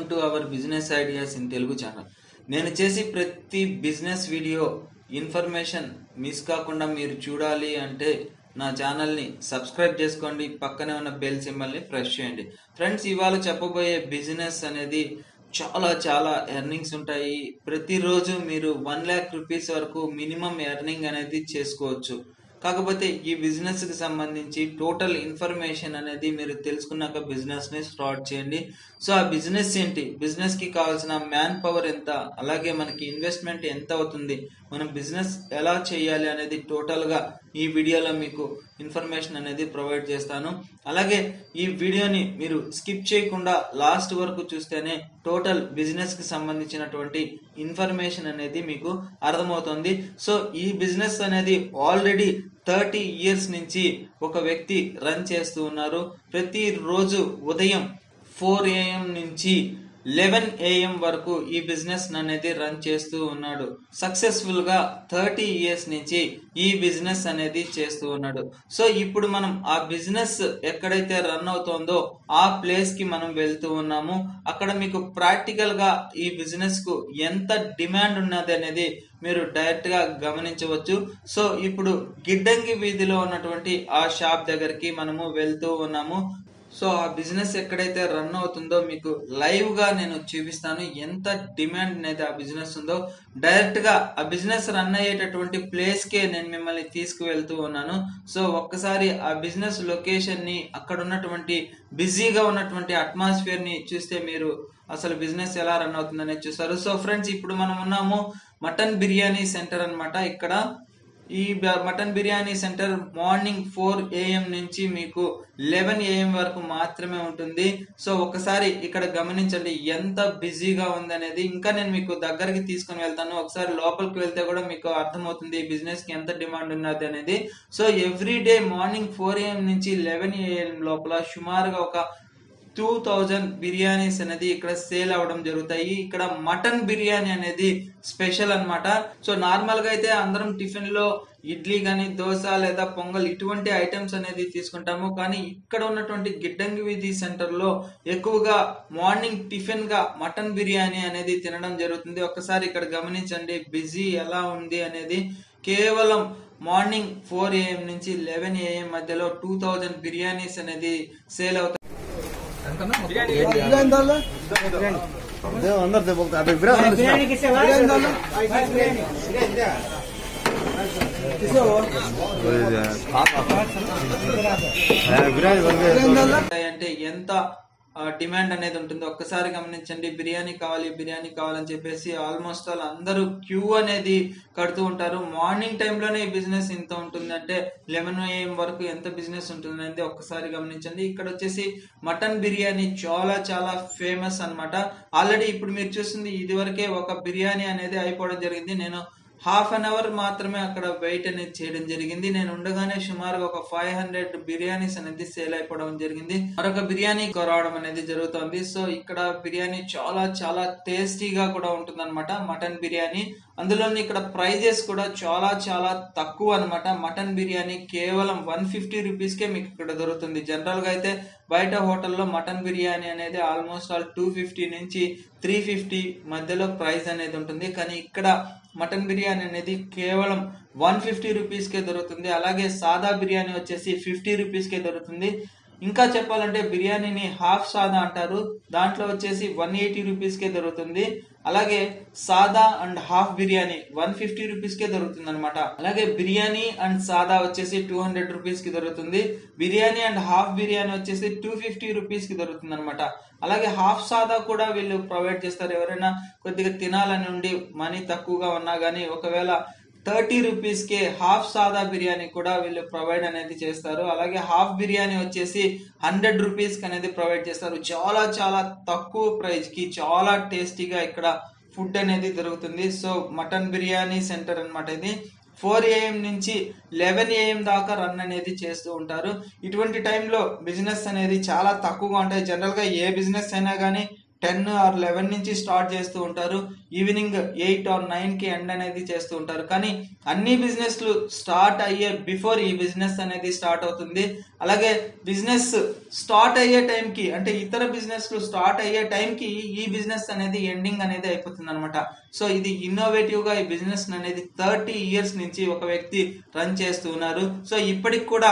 To our business ideas in Telugu channel నేను చేసి ప్రతి బిజినెస్ వీడియో ఇన్ఫర్మేషన్ మిస్ కాకుండా మీరు చూడాలి అంటే నా ఛానల్ని సబ్స్క్రైబ్ చేసుకోండి పక్కనే ఉన్న బెల్ సింబల్ని ప్రెస్ చేయండి ఫ్రెండ్స్ ఇవాళ చెప్పబోయే బిజినెస్ అనేది చాలా చాలా ఎర్నింగ్స్ ఉంటాయి ప్రతిరోజు మీరు వన్ ల్యాక్ రూపీస్ వరకు మినిమం ఎర్నింగ్ అనేది చేసుకోవచ్చు కాకపోతే ఈ బిజినెస్ కి సంబంధించి టోటల్ ఇన్ఫర్మేషన్ అనేది మీరు తెలుసుకున్నాక బిజినెస్ ని స్టార్ట్ చేయండి సో ఆ బిజినెస్ ఏంటి బిజినెస్ కి కావాల్సిన మ్యాన్ పవర్ ఎంత అలాగే మనకి ఇన్వెస్ట్మెంట్ ఎంత అవుతుంది మనం బిజినెస్ ఎలా చేయాలి అనేది టోటల్ గా ఈ వీడియోలో మీకు ఇన్ఫర్మేషన్ అనేది ప్రొవైడ్ చేస్తాను అలాగే ఈ వీడియోని మీరు స్కిప్ చేయకుండా లాస్ట్ వరకు చూస్తేనే టోటల్ బిజినెస్ కి సంబంధించినటువంటి ఇన్ఫర్మేషన్ అనేది మీకు అర్థమవుతుంది సో ఈ బిజినెస్ అనేది ఆల్రెడీ థర్టీ ఇయర్స్ నుంచి ఒక వ్యక్తి రన్ చేస్తూ ఉన్నారు ప్రతిరోజు ఉదయం ఫోర్ ఏఎం నుంచి లెవెన్ ఏఎం వరకు ఈ బిజినెస్ అనేది రన్ చేస్తూ ఉన్నాడు సక్సెస్ఫుల్ గా థర్టీ ఇయర్స్ నుంచి ఈ బిజినెస్ అనేది చేస్తూ ఉన్నాడు సో ఇప్పుడు మనం ఆ బిజినెస్ ఎక్కడైతే రన్ అవుతోందో ఆ ప్లేస్ కి మనం వెళ్తూ ఉన్నాము అక్కడ మీకు ప్రాక్టికల్ గా ఈ బిజినెస్ కు ఎంత డిమాండ్ ఉన్నది అనేది మీరు డైరెక్ట్ గా గమనించవచ్చు సో ఇప్పుడు గిడ్డంగి వీధిలో ఉన్నటువంటి ఆ షాప్ దగ్గరికి మనము వెళ్తూ ఉన్నాము సో ఆ బిజినెస్ ఎక్కడైతే రన్ అవుతుందో మీకు లైవ్ గా నేను చూపిస్తాను ఎంత డిమాండ్ అనేది ఆ బిజినెస్ ఉందో డైరెక్ట్ గా ఆ బిజినెస్ రన్ అయ్యేటటువంటి ప్లేస్ కే నేను మిమ్మల్ని తీసుకువెళ్తూ ఉన్నాను సో ఒక్కసారి ఆ బిజినెస్ లొకేషన్ ని అక్కడ ఉన్నటువంటి బిజీగా ఉన్నటువంటి అట్మాస్ఫియర్ ని చూస్తే మీరు అసలు బిజినెస్ ఎలా రన్ అవుతుందనేది చూస్తారు సో ఫ్రెండ్స్ ఇప్పుడు మనం ఉన్నాము మటన్ బిర్యానీ సెంటర్ అన్నమాట ఇక్కడ ఈ బ- mutton biryani centre morning four AM నుంచి మీకు లెవెన్ ఏఎం వరకు మాత్రమే ఉంటుంది సో ఒకసారి ఇక్కడ గమనించండి ఎంత బిజీగా ఉందనేది ఇంకా నేను మీకు దగ్గరికి తీసుకొని వెళ్తాను ఒకసారి లోపలికి వెళ్తే కూడా మీకు అర్థమవుతుంది ఈ బిజినెస్ కి ఎంత డిమాండ్ ఉన్నది అనేది so every day morning four AM నుంచి లెవెన్ ఏఎం లోపల సుమారుగా ఒక టూ థౌజండ్ బిర్యానీస్ అనేది ఇక్కడ సేల్ అవ్వడం జరుగుతాయి ఇక్కడ మటన్ బిర్యానీ అనేది స్పెషల్ అన్నమాట సో నార్మల్ గా అయితే అందరం టిఫిన్ లో ఇడ్లీ గాని దోశ లేదా పొంగల్ ఇటువంటి ఐటమ్స్ అనేది తీసుకుంటాము కానీ ఇక్కడ ఉన్నటువంటి గిడ్డంగి వీధి సెంటర్ లో ఎక్కువగా మార్నింగ్ టిఫిన్ గా మటన్ బిర్యానీ అనేది తినడం జరుగుతుంది ఒక్కసారి ఇక్కడ గమనించండి బిజీ ఎలా ఉంది అనేది కేవలం మార్నింగ్ ఫోర్ ఏఎం నుంచి లెవెన్ ఏఎం మధ్యలో టూ థౌజండ్ బిర్యానీస్ అనేది సేల్ అవుతాయి देव अंदर से बोलते अभी विराट अंदर से विराट बन गए అంటే ఎంత డిమాండ్ అనేది ఉంటుంది ఒక్కసారి గమనించండి బిర్యానీ కావాలి బిర్యానీ కావాలని చెప్పేసి ఆల్మోస్ట్ ఆల్ అందరూ క్యూ అనేది కడుతూ ఉంటారు మార్నింగ్ టైంలోనే ఈ బిజినెస్ ఇంత ఉంటుంది అంటే లెవెన్ ఏఎం వరకు ఎంత బిజినెస్ ఉంటుంది అనేది ఒక్కసారి గమనించండి ఇక్కడ వచ్చేసి మటన్ బిర్యానీ చాలా చాలా ఫేమస్ అన్నమాట ఆల్రెడీ ఇప్పుడు మీరు చూస్తుంది ఇది వరకే ఒక బిర్యానీ అనేది అయిపోవడం జరిగింది నేను హాఫ్ అన్ అవర్ మాత్రమే అక్కడ వెయిట్ అనేది చేయడం జరిగింది నేను ఉండగానే సుమారుగా ఒక ఫైవ్ హండ్రెడ్ బిర్యానీస్ అనేది సేల్ అయిపోవడం జరిగింది మరొక బిర్యానీ రావడం అనేది జరుగుతుంది సో ఇక్కడ బిర్యానీ చాలా చాలా టేస్టీగా కూడా ఉంటుంది మటన్ బిర్యానీ అందులో ఇక్కడ ప్రైజెస్ కూడా చాలా చాలా తక్కువ అన్నమాట మటన్ బిర్యానీ కేవలం వన్ ఫిఫ్టీ రూపీస్ కే మీకు ఇక్కడ దొరుకుతుంది జనరల్ గా అయితే బయట హోటల్లో మటన్ బిర్యానీ అనేది ఆల్మోస్ట్ ఆల్ టూ ఫిఫ్టీ నుంచి త్రీ ఫిఫ్టీ మధ్యలో ప్రైస్ అనేది ఉంటుంది కానీ ఇక్కడ మటన్ బిర్యానీ అనేది కేవలం వన్ ఫిఫ్టీ రూపీస్కే దొరుకుతుంది అలాగే సాదా బిర్యానీ వచ్చేసి ఫిఫ్టీ రూపీస్కే దొరుకుతుంది ఇంకా చెప్పాలంటే బిర్యానీని హాఫ్ సాదా అంటారు దాంట్లో వచ్చేసి వన్ ఎయిటీ రూపీస్కే దొరుకుతుంది అలాగే సాదా and half biryani one fifty రూపీస్కే దొరుకుతుంది అనమాట అలాగే బిర్యానీ అండ్ సాదా వచ్చేసి టూ హండ్రెడ్ రూపీస్ కి దొరుకుతుంది బిర్యానీ అండ్ హాఫ్ బిర్యానీ వచ్చేసి టూ ఫిఫ్టీ రూపీస్ కి దొరుకుతుంది అనమాట అలాగే హాఫ్ సాదా కూడా వీళ్ళు ప్రొవైడ్ చేస్తారు ఎవరైనా కొద్దిగా తినాలని ఉండి మనీ తక్కువగా ఉన్నా గానీ ఒకవేళ థర్టీ రూపీస్ కే హాఫ్ సాదా బిర్యానీ కూడా వీళ్ళు ప్రొవైడ్ అనేది చేస్తారు అలాగే హాఫ్ బిర్యానీ వచ్చేసి హండ్రెడ్ రూపీస్ కి అనేది ప్రొవైడ్ చేస్తారు చాలా చాలా తక్కువ ప్రైస్ కి చాలా టేస్టీగా ఇక్కడ ఫుడ్ అనేది దొరుకుతుంది సో మటన్ బిర్యానీ సెంటర్ అన్నమాట ఇది ఫోర్ ఏఎం నుంచి లెవెన్ ఏఎం దాకా రన్ అనేది చేస్తూ ఉంటారు ఇటువంటి టైంలో బిజినెస్ అనేది చాలా తక్కువగా ఉంటాయి జనరల్ గా ఏ బిజినెస్ అయినా కానీ టెన్ ఆర్ లెవెన్ నుంచి స్టార్ట్ చేస్తూ ఉంటారు ఈవినింగ్ ఎయిట్ ఆర్ నైన్ కి ఎండ్ అనేది చేస్తూ ఉంటారు కానీ అన్ని బిజినెస్లు స్టార్ట్ అయ్యే బిఫోర్ ఈ బిజినెస్ అనేది స్టార్ట్ అవుతుంది అలాగే బిజినెస్ స్టార్ట్ అయ్యే టైంకి అంటే ఇతర బిజినెస్లు స్టార్ట్ అయ్యే టైంకి ఈ బిజినెస్ అనేది ఎండింగ్ అనేది అయిపోతుంది అనమాట సో ఇది ఇన్నోవేటివ్ గా ఈ బిజినెస్ అనేది థర్టీ ఇయర్స్ నుంచి ఒక వ్యక్తి రన్ చేస్తూ ఉన్నారు సో ఇప్పటికి కూడా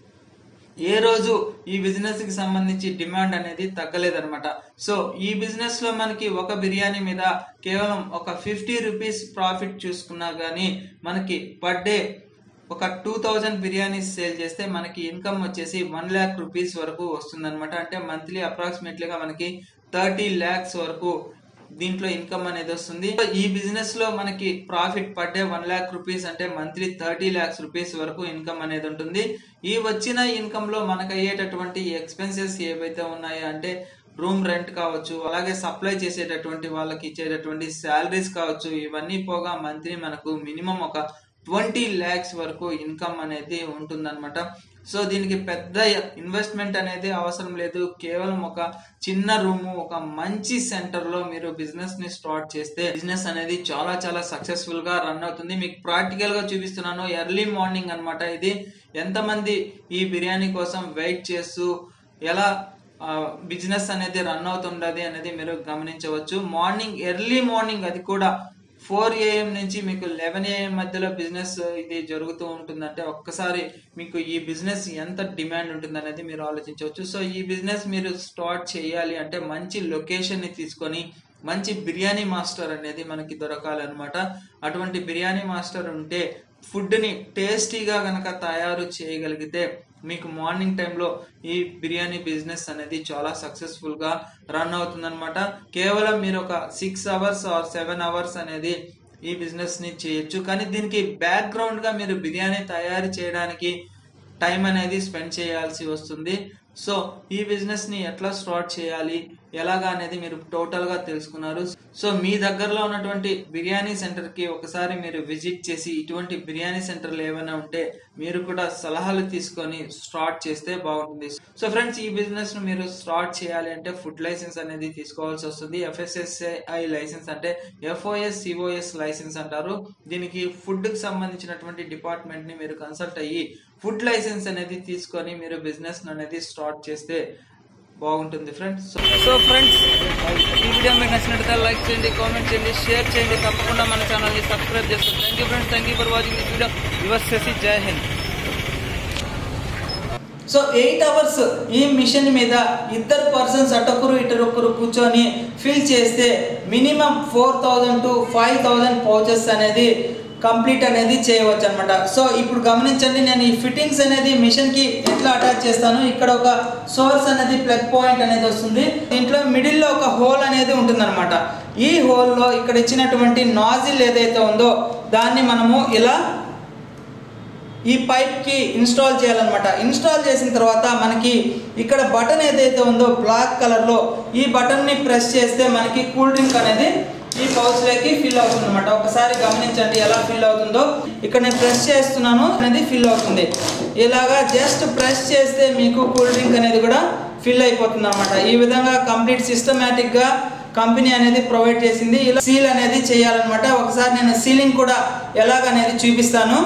ఏ రోజు ఈ బిజినెస్ కి సంబంధించి డిమాండ్ అనేది తగ్గలేదన్నమాట సో ఈ బిజినెస్ లో మనకి ఒక బిర్యానీ మీద కేవలం ఒక ఫిఫ్టీ రూపీస్ ప్రాఫిట్ చూసుకున్నా గానీ మనకి పర్ డే ఒక టూ థౌజండ్ బిర్యానీస్ సేల్ చేస్తే మనకి ఇన్కమ్ వచ్చేసి వన్ ల్యాక్ రూపీస్ వరకు వస్తుంది అంటే మంత్లీ అప్రాక్సిమేట్లీగా మనకి థర్టీ ల్యాక్స్ వరకు దీంట్లో ఇన్కమ్ అనేది వస్తుంది ఈ బిజినెస్ లో మనకి profit per day one lakh rupees అంటే మంత్లీ థర్టీ ల్యాక్స్ రూపీస్ వరకు ఇన్కమ్ అనేది ఉంటుంది ఈ వచ్చిన ఇన్కమ్ లో మనకు అయ్యేటటువంటి ఎక్స్పెన్సెస్ ఏవైతే ఉన్నాయో అంటే రూమ్ రెంట్ కావచ్చు అలాగే సప్లై చేసేటటువంటి వాళ్ళకి ఇచ్చేటటువంటి శాలరీస్ కావచ్చు ఇవన్నీ పోగా మంత్లీ మనకు మినిమం ఒక ట్వంటీ ల్యాక్స్ వరకు ఇన్కమ్ అనేది ఉంటుందన్నమాట సో దీనికి పెద్ద ఇన్వెస్ట్మెంట్ అనేది అవసరం లేదు కేవలం ఒక చిన్న రూము ఒక మంచి సెంటర్ లో మీరు బిజినెస్ ని స్టార్ట్ చేస్తే బిజినెస్ అనేది చాలా చాలా సక్సెస్ఫుల్ గా రన్ అవుతుంది మీకు ప్రాక్టికల్ గా చూపిస్తున్నాను ఎర్లీ మార్నింగ్ అన్నమాట ఇది ఎంతమంది ఈ బిర్యానీ కోసం వెయిట్ చేస్తూ ఎలా బిజినెస్ అనేది రన్ అవుతుండదు అనేది మీరు గమనించవచ్చు మార్నింగ్ ఎర్లీ మార్నింగ్ అది కూడా ఫోర్ ఏఎం నుంచి మీకు లెవెన్ ఏఎం మధ్యలో బిజినెస్ ఇది జరుగుతూ ఉంటుందంటే ఒక్కసారి మీకు ఈ బిజినెస్ ఎంత డిమాండ్ ఉంటుంది అనేది మీరు ఆలోచించవచ్చు సో ఈ బిజినెస్ మీరు స్టార్ట్ చేయాలి అంటే మంచి లొకేషన్ ని తీసుకొని మంచి బిర్యానీ మాస్టర్ అనేది మనకి దొరకాలన్నమాట అటువంటి బిర్యానీ మాస్టర్ ఉంటే ఫుడ్ ని టేస్టీగా గనక తయారు చేయగలిగితే మీకు మార్నింగ్ టైంలో ఈ బిర్యానీ బిజినెస్ అనేది చాలా సక్సెస్ఫుల్ గా రన్ అవుతుందన్నమాట కేవలం మీరు ఒక six hours or seven hours అనేది ఈ బిజినెస్ ని చేయొచ్చు కానీ దీనికి బ్యాక్గ్రౌండ్ గా మీరు బిర్యానీ తయారు చేయడానికి టైం అనేది స్పెండ్ చేయాల్సి వస్తుంది సో ఈ బిజినెస్ ని ఎట్లా స్టార్ట్ చేయాలి ఎలాగా అనేది మీరు టోటల్ గా తెలుసుకున్నారు సో మీ దగ్గరలో ఉన్నటువంటి బిర్యానీ సెంటర్ కి ఒకసారి మీరు విజిట్ చేసి ఇటువంటి బిర్యానీ సెంటర్లు ఏమైనా ఉంటే మీరు కూడా సలహాలు తీసుకొని స్టార్ట్ చేస్తే బాగుంటుంది సో ఫ్రెండ్స్ ఈ బిజినెస్ ను మీరు స్టార్ట్ చేయాలి అంటే ఫుడ్ లైసెన్స్ అనేది తీసుకోవాల్సి వస్తుంది ఎఫ్ఎస్ఎస్ఐ లైసెన్స్ అంటే ఎఫ్ఓఎస్ సిఓఎస్ లైసెన్స్ అంటారు దీనికి ఫుడ్ కి సంబంధించినటువంటి డిపార్ట్మెంట్ ని మీరు కన్సల్ట్ అయ్యి ఫుడ్ లైసెన్స్ అనేది తీసుకొని మీరు బిజినెస్ అనేది స్టార్ట్ చేస్తే బాగుంటుంది ఫ్రెండ్స్ సో ఫ్రెండ్స్ ఈ వీడియో మీకు నచ్చినట్లయితే లైక్ చేయండి కామెంట్ చేయండి షేర్ చేయండి తప్పకుండా మన ఛానల్ని సబ్స్క్రైబ్ చేసుకోండి thank you friends thank you for watching this video your Sasi Jai Hind so eight hours ఈ మిషన్ మీద ఇద్దరు పర్సన్స్ అటొకరు ఇటరొకరు కూర్చొని ఫిల్ చేస్తే minimum four thousand to five thousand pouches అనేది కంప్లీట్ అనేది చేయవచ్చు అనమాట సో ఇప్పుడు గమనించండి నేను ఈ ఫిట్టింగ్స్ అనేది మిషన్ కి ఎట్లా అటాచ్ చేస్తాను ఇక్కడ ఒక సోర్స్ అనేది ప్లగ్ పాయింట్ అనేది వస్తుంది దీంట్లో మిడిల్ లో ఒక హోల్ అనేది ఉంటుందన్నమాట ఈ హోల్ లో ఇక్కడ ఇచ్చినటువంటి నాజిల్ ఏదైతే ఉందో దాన్ని మనము ఇలా ఈ పైప్ కి ఇన్స్టాల్ చేయాలన్నమాట ఇన్స్టాల్ చేసిన తర్వాత మనకి ఇక్కడ బటన్ ఏదైతే ఉందో బ్లాక్ కలర్ లో ఈ బటన్ ని ప్రెస్ చేస్తే మనకి కూల్ డ్రింక్ అనేది ఈ పౌచ్ లోకి ఫిల్ అవుతుంది అనమాట ఒకసారి గమనించండి ఎలా ఫిల్ అవుతుందో ఇక్కడ నేను ప్రెస్ చేస్తున్నాను అనేది ఫిల్ అవుతుంది ఇలాగా జస్ట్ ప్రెస్ చేస్తే మీకు కూల్ డ్రింక్ అనేది కూడా ఫిల్ అయిపోతుంది అనమాట ఈ విధంగా కంప్లీట్ సిస్టమేటిక్ గా కంపెనీ అనేది ప్రొవైడ్ చేసింది ఇలా సీల్ అనేది చేయాలన్నమాట ఒకసారి నేను సీలింగ్ కూడా ఎలాగనేది చూపిస్తాను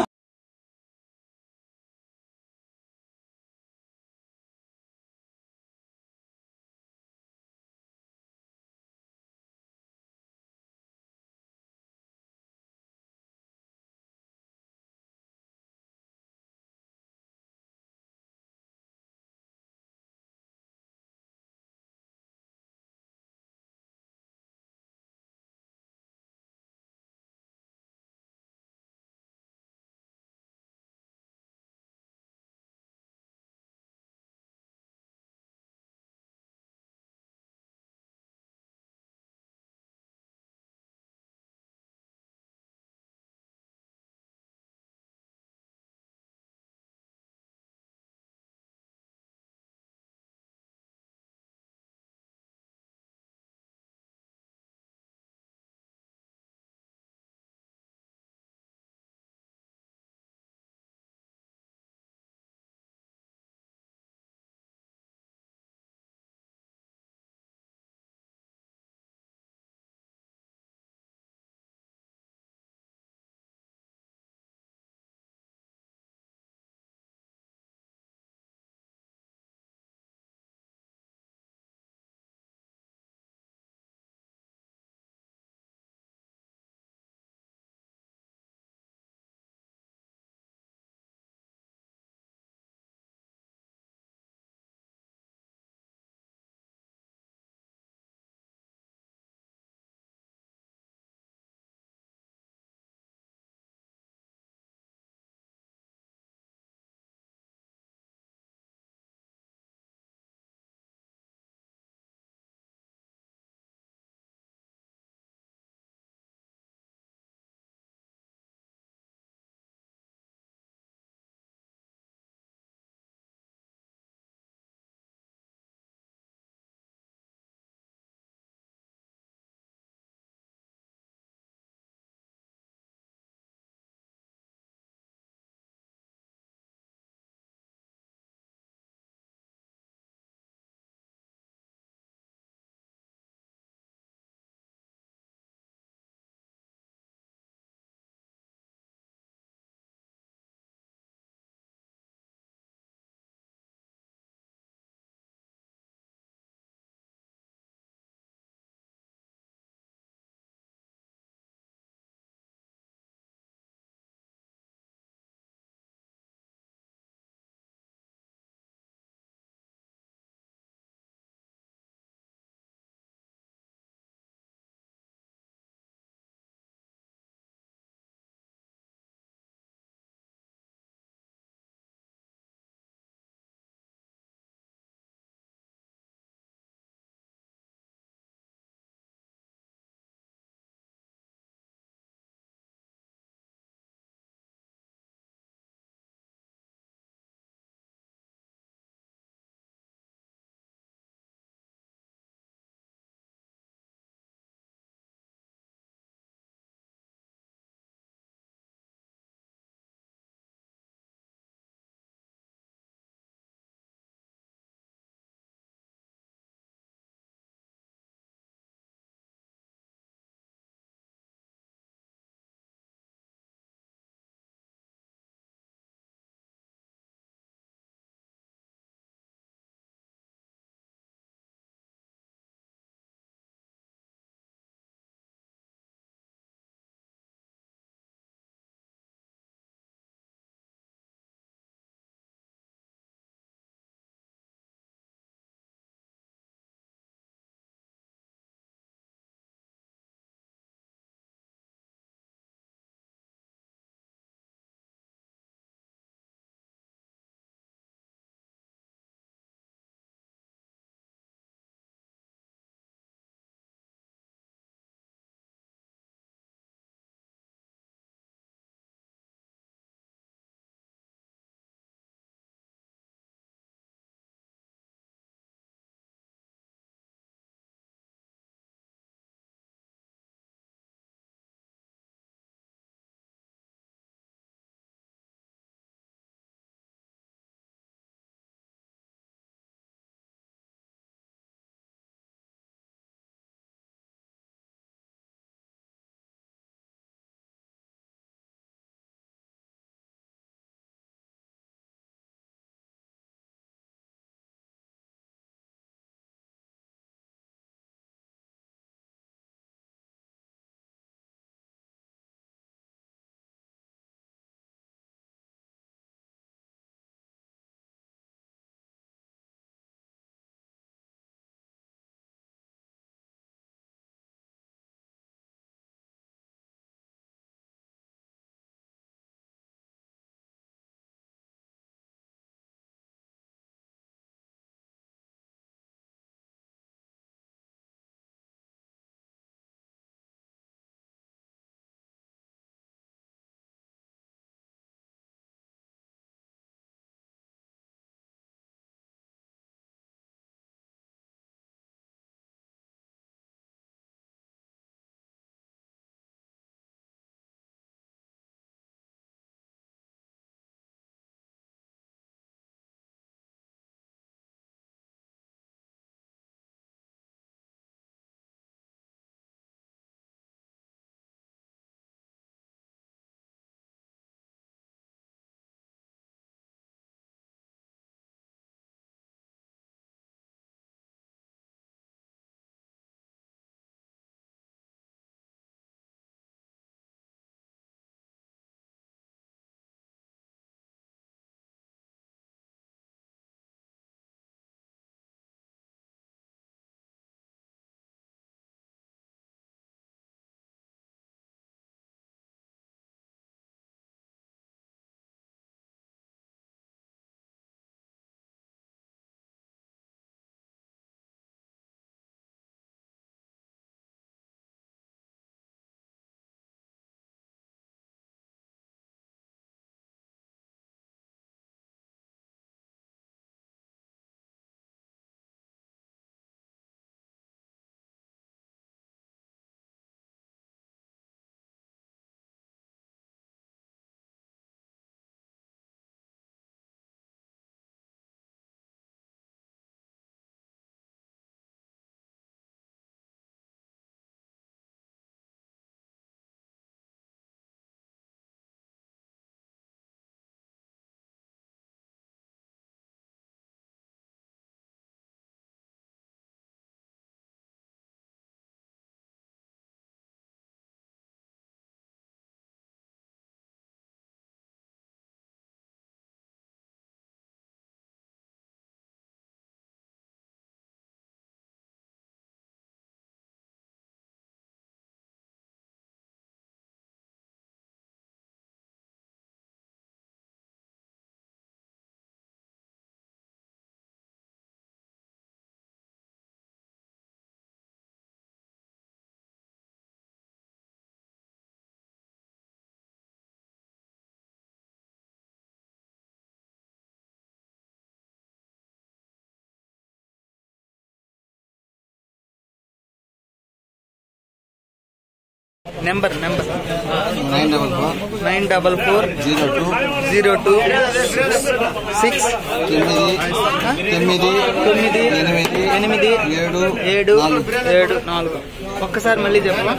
number number nine double four nine double four zero two zero two six తొమ్మిది తొమ్మిది తొమ్మిది ఎనిమిది ఎనిమిది ఏడు ఏడు నాలుగు. ఏడు నాలుగు ఒక్కసారి మళ్ళీ చెప్పు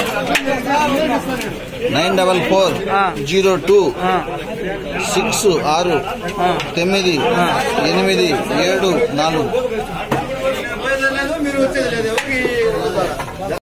నైన్ డబల్ ఫోర్ ఆ. జీరో టూ ఆ, సిక్స్ ఆరు ఆ. తొమ్మిది ఎనిమిది ఏడు నాలుగు